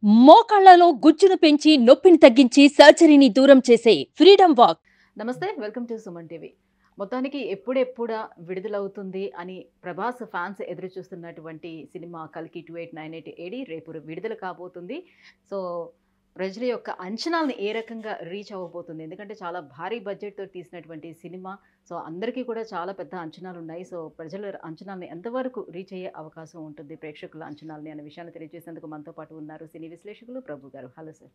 మోకాళ్లలో గుజ్జును పెంచి నొప్పిని తగ్గించి సర్జరీని దూరం చేసే ఫ్రీడమ్ వాక్ నమస్తే వెల్కమ్ టు సుమన్ టీవీ మొత్తానికి ఎప్పుడెప్పుడా విడుదలవుతుంది అని ప్రభాస్ ఫ్యాన్స్ ఎదురు చూస్తున్నటువంటి సినిమా కల్కి two eight nine eight AD రేపు విడుదల కాబోతుంది సో ప్రజల యొక్క అంచనాలను ఏ రకంగా రీచ్ అవ్వబోతుంది ఎందుకంటే చాలా భారీ బడ్జెట్తో తీసినటువంటి సినిమా సో అందరికీ కూడా చాలా పెద్ద అంచనాలు ఉన్నాయి సో ప్రజల అంచనాలను ఎంతవరకు రీచ్ అయ్యే అవకాశం ఉంటుంది ప్రేక్షకుల అంచనాలని అనే విషయాన్ని తెలియజేసేందుకు మనతో పాటు ఉన్నారు సినీ విశ్లేషకులు ప్రభు గారు హలో సార్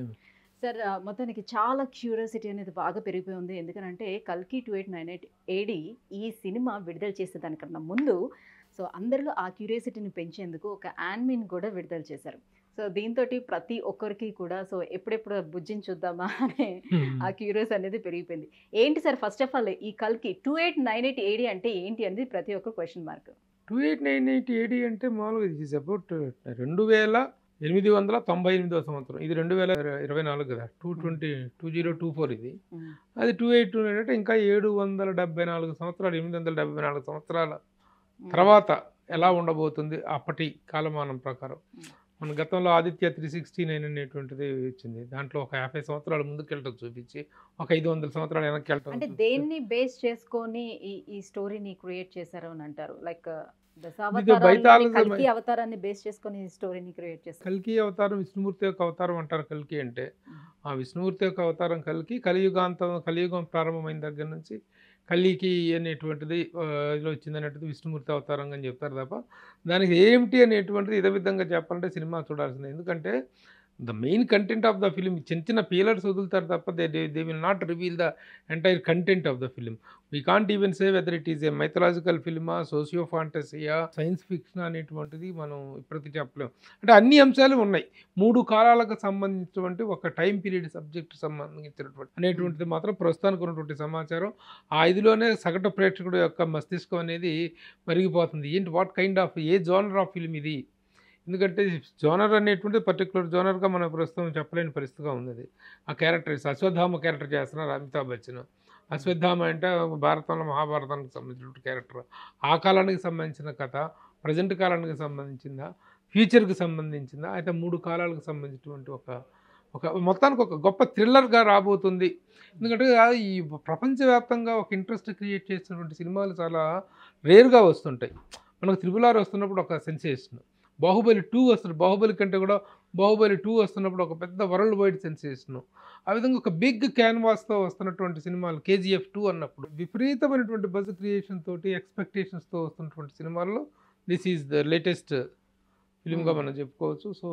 సార్ ఆ, మొత్తానికి చాలా క్యూరియాసిటీ అనేది బాగా పెరిగిపోయి ఉంది ఎందుకంటే కల్కి two eight nine eight AD ఈ సినిమా విడుదల చేసేదానికన్నా ముందు సో అందరిలో ఆ క్యూరియాసిటీని పెంచేందుకు ఒక యాన్మిన్ కూడా విడుదల చేశారు సో దీంతో ప్రతి ఒక్కరికి కూడా సో ఎప్పుడెప్పుడు బుజ్జిని చూద్దామా అనే ఆ క్యూరియస్ అనేది పెరిగిపోయింది ఏంటి సార్ ఫస్ట్ ఆఫ్ ఆల్ ఈ కల్కి two eight nine eight AD అంటే ఏంటి అనేది ప్రతి ఒక్క question mark two eight nine eight AD అంటే మామూలుగా ఇది ఈజ్ అబౌట్ రెండు వేల ఎనిమిది వందల తొంభై ఎనిమిదవ సంవత్సరం ఇది రెండు వేల ఇరవై నాలుగు కదా two twenty two zero two four ఇది అది టూ ఎయిట్ టూ అంటే ఇంకా ఏడు వందల డెబ్బై నాలుగు సంవత్సరాలు ఎనిమిది వందల డెబ్బై నాలుగు సంవత్సరాల తర్వాత ఎలా ఉండబోతుంది అప్పటి కాలమానం ప్రకారం మన గతంలో ఆదిత్య త్రీ సిక్స్టీ నైన్ అనేటువంటిది వచ్చింది దాంట్లో ఒక యాభై సంవత్సరాల ముందుకెళ్ళటం చూపించి ఒక ఐదు వందల సంవత్సరాలు వెనక్కి వెళ్ళటం అంటే చూపించి. దేన్ని బేస్ చేసుకొని ఈ ఈ స్టోరీని క్రియేట్ చేశారు అని అంటారు లైక్ బైతాళ దశావతారాన్ని సమయ- కల్కి అవతారాన్ని బేస్ చేసుకొని ఈ స్టోరీని క్రియేట్ చేశారు కల్కి అవతారం విష్ణుమూర్తి యొక్క అవతారం అంటారు కల్కి అంటే ఆ విష్ణుమూర్తి యొక్క అవతారం కలికి కలియుగాంతం కలియుగం ప్రారంభమైన దగ్గర నుంచి కలికి అనేటువంటిది ఆ, ఇదిలో వచ్చింది అనేటువంటిది విష్ణుమూర్తి అవతారం అని చెప్తారు తప్ప దానికి ఏమిటి అనేటువంటిది ఇదే విధంగా చెప్పాలంటే సినిమా చూడాల్సింది ఎందుకంటే the main content of the film చిన్న చిన్న పీలర్స్ వదులుతారు తప్ప they they will not reveal the entire content of the film we can't even say whether it is a mythological ఫిల్మా సోషియో ఫాంటసీయా సైన్స్ ఫిక్షన్ అనేటువంటిది మనం ఇప్పటికీ చెప్పలేం అంటే అన్ని అంశాలు ఉన్నాయి మూడు కాలాలకు సంబంధించినటువంటి ఒక టైం పీరియడ్ సబ్జెక్ట్ సంబంధించినటువంటి అనేటువంటిది మాత్రం ప్రస్తుతానికి ఉన్నటువంటి సమాచారం ఆ ఇదిలోనే సగటు ప్రేక్షకుడు యొక్క మస్తిష్కం అనేది మరిగిపోతుంది ఏంటి what kind of a genre of film ఇది ఎందుకంటే జోనర్ అనేటువంటి పర్టికులర్ జోనర్గా మనం ప్రస్తుతం చెప్పలేని పరిస్థితిగా ఉంది అది ఆ క్యారెక్టర్ అశ్వత్థామ క్యారెక్టర్ చేస్తున్నారు అమితాబ్ బచ్చన్ అశ్వత్థామ అంటే భారతంలో మహాభారతానికి సంబంధించిన క్యారెక్టర్ ఆ కాలానికి సంబంధించిన కథ ప్రజెంట్ కాలానికి సంబంధించిందా ఫ్యూచర్కి సంబంధించిందా అయితే మూడు కాలాలకు సంబంధించినటువంటి ఒక ఒక మొత్తానికి ఒక గొప్ప థ్రిల్లర్గా రాబోతుంది ఎందుకంటే ఆ ఈ ప్రపంచవ్యాప్తంగా ఒక ఇంట్రెస్ట్ క్రియేట్ చేసినటువంటి సినిమాలు చాలా రేర్గా వస్తుంటాయి మనకు త్రిబుల్ ఆర్ వస్తున్నప్పుడు ఒక సెన్సేషన్ బాహుబలి టూ వస్తుంది బాహుబలి కంటే కూడా బాహుబలి టూ వస్తున్నప్పుడు ఒక పెద్ద వరల్డ్ వైడ్ సెన్సేషన్ ఆ విధంగా ఒక బిగ్ క్యాన్వాస్తో వస్తున్నటువంటి సినిమాలు కేజీఎఫ్ టూ అన్నప్పుడు విపరీతమైనటువంటి బజ్ క్రియేషన్ తోటి ఎక్స్పెక్టేషన్స్తో వస్తున్నటువంటి సినిమాల్లో దిస్ ఈజ్ ద లేటెస్ట్ ఫిలింగా Hmm. మనం చెప్పుకోవచ్చు so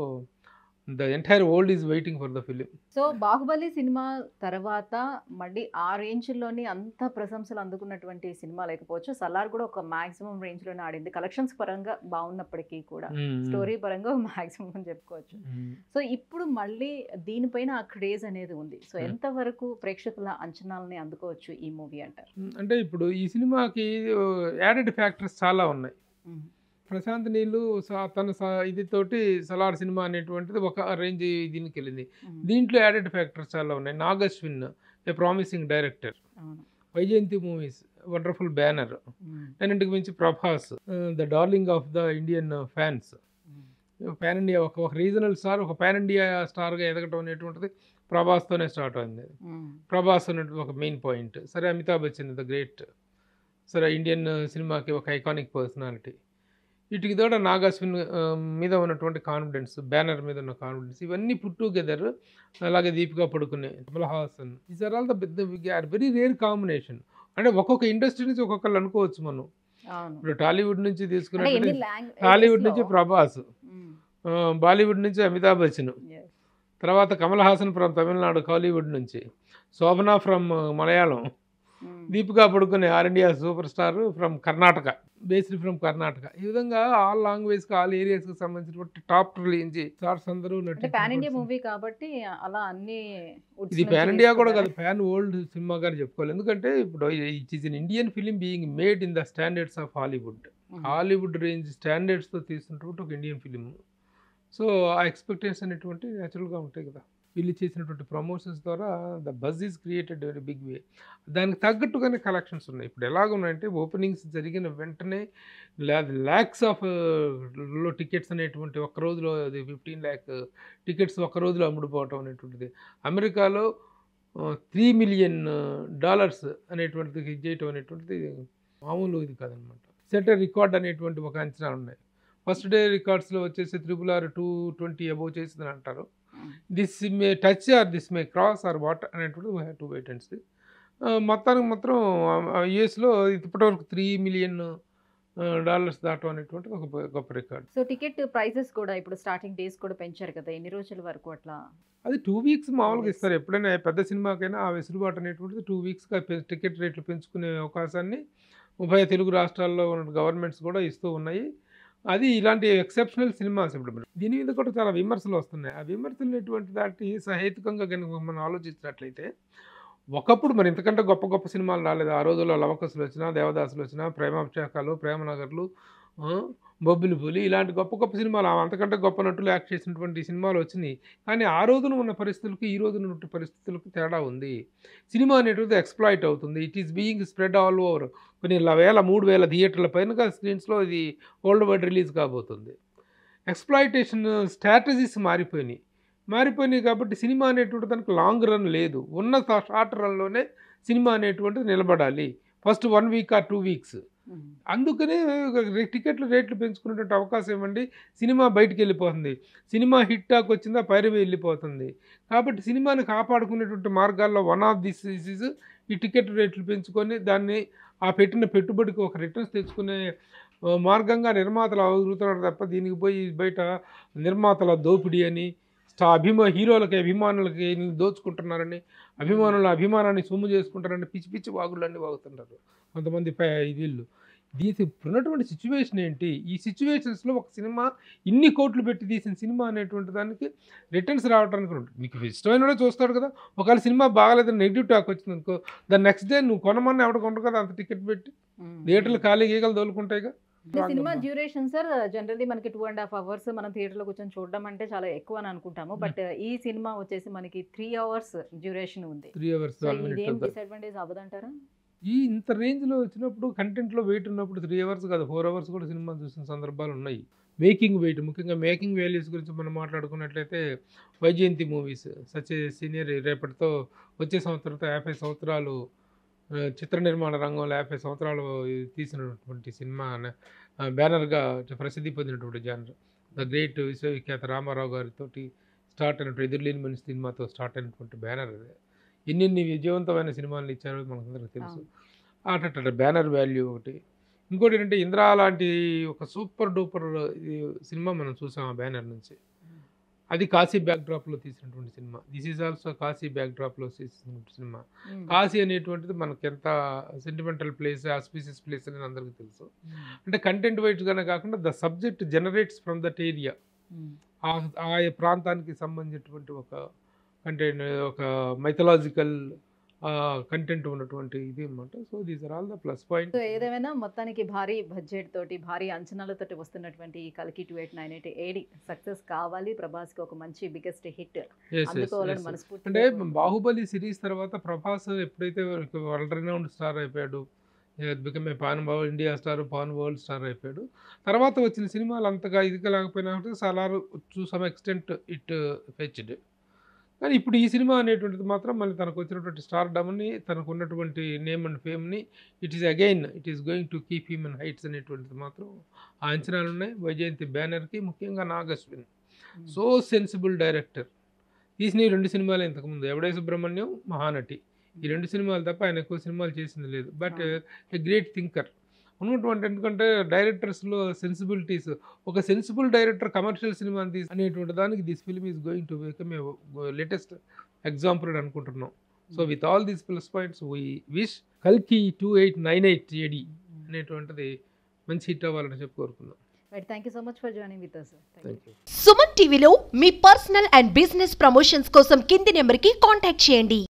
the entire world is waiting for the film so Baahubali cinema తర్వాత మళ్ళీ ఆ రేంజ్లోని అంత ప్రశంసలు అందుకున్నటువంటి సినిమా లేకపోవచ్చు సలార్ కూడా ఒక మాక్సిమం రేంజ్లోనే ఆడింది కలెక్షన్స్ పరంగా బాగున్నప్పటికీ కూడా స్టోరీ పరంగా మాక్సిమం అని చెప్పుకోవచ్చు సో ఇప్పుడు మళ్ళీ దీనిపైన ఆ క్రేజ్ అనేది ఉంది సో Hmm. ఎంతవరకు ప్రేక్షకుల అంచనాలని అందుకోవచ్చు ఈ మూవీ అంటారు అంటే ఇప్పుడు ఈ సినిమాకి యాడెడ్ ఫ్యాక్టర్స్ చాలా ఉన్నాయి ప్రశాంత్ నీళ్ళు స- తన స- ఇది తోటి సలార్ సినిమా అనేటువంటిది ఒక రేంజ్ దీనికి వెళ్ళింది దీంట్లో యాడెడ్ ఫ్యాక్టర్స్ చాలా ఉన్నాయి నాగశ్విన్ ఏ ప్రామిసింగ్ డైరెక్టర్ అవును Vyjayanthi Movies wonderful banner um, అన్నింటికి మించి Prabhas the darling of the Indian fans um, pan India ఒక ఒక రీజనల్ స్టార్ ఒక పాన్ ఇండియా స్టార్గా ఎదగటం అనేటువంటిది ప్రభాస్తోనే స్టార్ట్ అయింది ఉమ్, ప్రభాస్ అనేది ఒక మెయిన్ పాయింట్ సరే అమితాబ్ బచ్చన్ ద గ్రేట్ సరే ఇండియన్ సినిమాకి ఒక ఐకానిక్ పర్సనాలిటీ వీటికి తోడ నాగాశ్విన్ ఆ, మీద ఉన్నటువంటి కాన్ఫిడెన్స్ బ్యానర్ మీద ఉన్న కాన్ఫిడెన్స్ ఇవన్నీ పుట్ టుగెదర్ అలాగే Deepika Padukone Kamal Haasan is are all the పెద్ద ఆర్ వెరీ రేర్ కాంబినేషన్ అంటే ఒక్కొక్క ఇండస్ట్రీ నుంచి ఒక్కొక్కరు అనుకోవచ్చు మనం అవును ఇప్పుడు టాలీవుడ్ నుంచి అంటే ఎన్ని తీసుకున్నట్టు లాంగ్ టాలీవుడ్ నుంచి ప్రభాస్ ఉమ్, ఆ, బాలీవుడ్ నుంచి అమితాబ్ బచ్చన్ yes. తర్వాత కమల్ హాసన్ ఫ్రమ్ తమిళనాడు కాలీవుడ్ నుంచి Shobhana from Malayalam um, Deepika Padukone all India super star from Karnataka based from Karnataka ఈ విధంగా ఆల్ లాంగ్వేజ్కి ఆల్ ఏరియాస్కి సంబంధించినటువంటి టాప్ నుంచి స్టార్స్ అందరూ అంటే పాన్ ఇండియా నటించిన మూవీ కాబట్టి అలా అన్ని woods ఇది నుంచి పాన్ ఇండియా కూడా కాదు తీసుకున్నారు. పాన్ వరల్డ్ సినిమా గారు చెప్పుకోవాలి ఎందుకంటే ఇప్పుడు it is in Indian film being made in the standards of Hollywood um, Hollywood range స్టాండర్డ్స్తో తీసినటువంటి ఒక ఇండియన్ ఫిలిం సో ఆ ఎక్స్పెక్టేషన్ అనేటువంటి న్యాచురల్గా ఉంటాయి కదా వీళ్ళు చేసినటువంటి ప్రమోషన్స్ ద్వారా the buzz is created very big way దానికి తగ్గట్టుగానే కలెక్షన్స్ ఉన్నాయి ఇప్పుడు ఎలాగ ఉన్నాయంటే ఓపెనింగ్స్ జరిగిన వెంటనే ల్యాక్స్ ఆఫ్ లో టికెట్స్ అనేటువంటి ఒక్క రోజులో అది ఫిఫ్టీన్ ల్యాక్ టికెట్స్ ఒక్క రోజులో అమ్ముడుపోవటం అనేటువంటిది అమెరికాలో త్రీ మిలియన్ డాలర్స్ అనేటువంటిది ఇది చేయటం అనేటువంటిది మామూలు ఇది కాదనమాట సెట్ రికార్డ్ అనేటువంటి ఒక అంచనా ఉన్నాయి ఫస్ట్ డే రికార్డ్స్లో వచ్చేసి triple R two twenty above చేసిందని అంటారు this may touch or this may cross or what అనేటువంటిది we have to wait and see మొత్తానికి మాత్రం యుఎస్లో ఇప్పటివరకు త్రీ మిలియన్ డాలర్స్ దాటం అనేటువంటిది ఒక గొప్ప- గొప్ప రికార్డ్ సో టికెట్ ప్రైసెస్ కూడా ఇప్పుడు స్టార్టింగ్ డేస్ కూడా పెంచారు కదా ఎన్ని రోజుల వరకు అట్లా అది టూ వీక్స్ మామూలుగా Yes. ఇస్తారు ఎప్పుడైనా పెద్ద సినిమాకైనా ఆ వెసులుబాటు అనేటువంటిది టూ వీక్స్గా టికెట్ రేట్లు పెంచుకునే అవకాశాన్ని ఉభయ తెలుగు రాష్ట్రాల్లో ఉన్న గవర్నమెంట్స్ కూడా ఇస్తూ ఉన్నాయి అది ఇలాంటి ఎక్సెప్షనల్ సినిమాస్ ఇప్పుడు మరి. దీని మీద కూడా చాలా విమర్శలు వస్తున్నాయి ఆ విమర్శలు ఎటువంటి దాటి సహేతుకంగా కనుక మనం ఆలోచించినట్లయితే ఒకప్పుడు మరి ఇంతకంటే గొప్ప గొప్ప సినిమాలు రాలేదు ఆ రోజుల్లో లవకసులు వచ్చినా దేవదాసులు వచ్చినా ప్రేమాభిషేకాలు ప్రేమనగర్లు ఆ, బొబ్బిలి పులి ఇలాంటి గొప్ప గొప్ప సినిమాలు ఆ అంతకంటే గొప్ప నటులు యాక్ట్ చేసినటువంటి సినిమాలు వచ్చినాయి కానీ ఆ రోజున ఉన్న పరిస్థితులకు ఈ రోజున ఉన్న పరిస్థితులకు తేడా ఉంది సినిమా అనేటువంటిది ఎక్స్ప్లాయిట్ అవుతుంది it is being spread all over కొన్ని ల- వేల మూడు వేల థియేటర్ల పైన స్క్రీన్స్లో ఇది వరల్డ్ వైడ్ రిలీజ్ కాబోతుంది ఎక్స్ప్లాయిటేషన్ స్ట్రాటజీస్ మారిపోయినాయి మారిపోయినాయి కాబట్టి సినిమా అనేటువంటి దానికి లాంగ్ రన్ లేదు ఉన్న షార్ట్ రన్లోనే సినిమా అనేటువంటిది నిలబడాలి first one week or two weeks అందుకనే రే- టికెట్లు రేట్లు పెంచుకునేటువంటి అవకాశం ఇవ్వండి సినిమా బయటికి వెళ్ళిపోతుంది సినిమా హిట్ టాక్ వచ్చిందా పైరవి వెళ్ళిపోతుంది కాబట్టి సినిమాని కాపాడుకునేటువంటి మార్గాల్లో వన్ ఆఫ్ దిస్ ఇస్ ఈ టికెట్ రేట్లు పెంచుకొని దాన్ని ఆ పెట్టిన పెట్టుబడికి ఒక రిటర్న్స్ తెచ్చుకునే ఆ, మార్గంగా నిర్మాతలు అవుతున్నారు తప్ప దీనికి పోయి బయట నిర్మాతల దోపిడీ అని స్టా అభిమా హీరోలకి అభిమానులకి దోచుకుంటున్నారని అభిమానుల అభిమానాన్ని సొమ్ము చేసుకుంటారని పిచ్చి పిచ్చి వాగులన్నీ వాగుతుంటారు కొంతమంది పై వీళ్ళు దీనికి ఉన్నటువంటి సిచ్యువేషన్ ఏంటి ఈ సిచ్యువేషన్స్లో ఒక సినిమా ఇన్ని కోట్లు పెట్టి తీసిన సినిమా అనేటువంటి దానికి రిటర్న్స్ రావడానికి ఉంటుంది నీకు ఇష్టమైన వాడే చూస్తాడు కదా ఒకవేళ సినిమా బాగాలేదని నెగిటివ్ టాక్ వచ్చింది అనుకో దాని నెక్స్ట్ డే నువ్వు కొనమని ఎవడ కొంటావు కదా అంత టికెట్ పెట్టి థియేటర్లు ఖాళీ గీగలు తోలుకుంటాయిగా అంటే సినిమా డ్యూరేషన్ సార్ జనరల్లీ మనకి టూ అండ్ హాఫ్ అవర్స్ మనం థియేటర్లో కూర్చొని చూడడం అంటే చాలా ఎక్కువ అని అనుకుంటాము బట్ ఈ సినిమా వచ్చేసి మనకి త్రీ అవర్స్ డ్యూరేషన్ ఉంది త్రీ అవర్స్ సో ట్వెల్వ్ ఇదేం మినిట్స్ డిసడ్వాంటేజ్ అవ్వదంటారా ఈ ఇంత రేంజ్లో వచ్చినప్పుడు కంటెంట్లో వెయిట్ ఉన్నప్పుడు త్రీ అవర్స్ కాదు ఫోర్ అవర్స్ కూడా సినిమా చూసిన సందర్భాలు ఉన్నాయి మేకింగ్ వెయిట్ ముఖ్యంగా మేకింగ్ వాల్యూస్ గురించి మనం మాట్లాడుకున్నట్లయితే వైజయంతి మూవీస్ సచ్ సీనియర్ రేపటితో వచ్చే సంవత్సరంతో యాభై సంవత్సరాలు ఆ, చిత్ర నిర్మాణ రంగంలో యాభై సంవత్సరాలు తీసినటువంటి సినిమా ఆ, బ్యానర్గా ప్రసిద్ధి పొందినటువంటి జానర్ ద గ్రేట్ విశ్వవిఖ్యాత రామారావు గారితో స్టార్ట్ అయినటువంటి ఎదురులేని మనిషి సినిమాతో స్టార్ట్ అయినటువంటి బ్యానర్ అది ఎన్నెన్ని విజయవంతమైన సినిమాలు ఇచ్చారో మనకందరికి తెలుసు అట బ్యానర్ వాల్యూ ఒకటి ఇంకోటి ఏంటంటే ఇంద్రా లాంటి ఒక సూపర్ డూపర్ ఇది సినిమా మనం చూసాం ఆ బ్యానర్ నుంచి అది కాశీ బ్యాక్డ్రాప్లో తీసినటువంటి సినిమా దిస్ ఈజ్ ఆల్సో కాశీ బ్యాక్డ్రాప్లో తీసినటువంటి సినిమా కాశీ అనేటువంటిది మనకి ఎంత సెంటిమెంటల్ ప్లేస్ ఆస్పీసియస్ ప్లేస్ అని అందరికీ తెలుసు అంటే కంటెంట్ వైజ్గానే కాకుండా the subject generates from that area ఆ ఆ ప్రాంతానికి సంబంధించినటువంటి ఒక కంటెంట్ ఒక మైథలాజికల్ కంటెంట్ ఉన్నటువంటి ఇది అనమాట so these are all the plus point so ఏదేమైనా మొత్తానికి భారీ బడ్జెట్ తోటి భారీ అంచనాలతోటి వస్తున్నటువంటి ఈ కలికి two eight nine eight AD success కావాలి ప్రభాస్కి ఒక మంచి బిగ్గెస్ట్ హిట్ అందుకోవాలని అంటే మనస్ఫూర్తిగా బాహుబలి సిరీస్ తర్వాత ప్రభాస్ ఎప్పుడైతే వరల్డ్ రినౌండ్ స్టార్ అయిపోయాడు become a pan India star pan world star అయిపోయాడు తర్వాత వచ్చిన సినిమాలు అంతగా ఇదిగా లేకపోయినా Salaar to some extent it fetched కానీ ఇప్పుడు ఈ సినిమా అనేటువంటిది మాత్రం మళ్ళీ తనకు వచ్చినటువంటి స్టార్ డమ్ని తనకు ఉన్నటువంటి నేమ్ అండ్ ఫేమ్ని it is again it is going to keep human heights అనేటువంటిది మాత్రం ఆ అంచనాలు ఉన్నాయి వైజయంతి బ్యానర్కి ముఖ్యంగా నాగశ్విన్ సో సెన్సిబుల్ డైరెక్టర్ తీసిన ఈ రెండు సినిమాలు ఇంతకుముందు ఎవడే సుబ్రహ్మణ్యం మహానటి ఈ రెండు సినిమాలు తప్ప ఆయన ఎక్కువ సినిమాలు చేసింది లేదు బట్ ఏ గ్రేట్ థింకర్ ఉన్నటువంటి ఎందుకంటే డైరెక్టర్స్లో సెన్సిబిలిటీస్ ఒక సెన్సిబుల్ డైరెక్టర్ కమర్షియల్ సినిమా తీసి అనేటువంటి దానికి this film is going to become a latest example అని అనుకుంటున్నాం so with all these plus points we wish కల్కి two eight nine eight AD అనేటువంటిది మంచి హిట్ అవ్వాలని చెప్పి కోరుకుందాం right thank you so much for joining with us thank you Suman టీవీలో మీ పర్సనల్ అండ్ బిజినెస్ ప్రమోషన్స్ కోసం కింది నెంబర్కి కాంటాక్ట్ చేయండి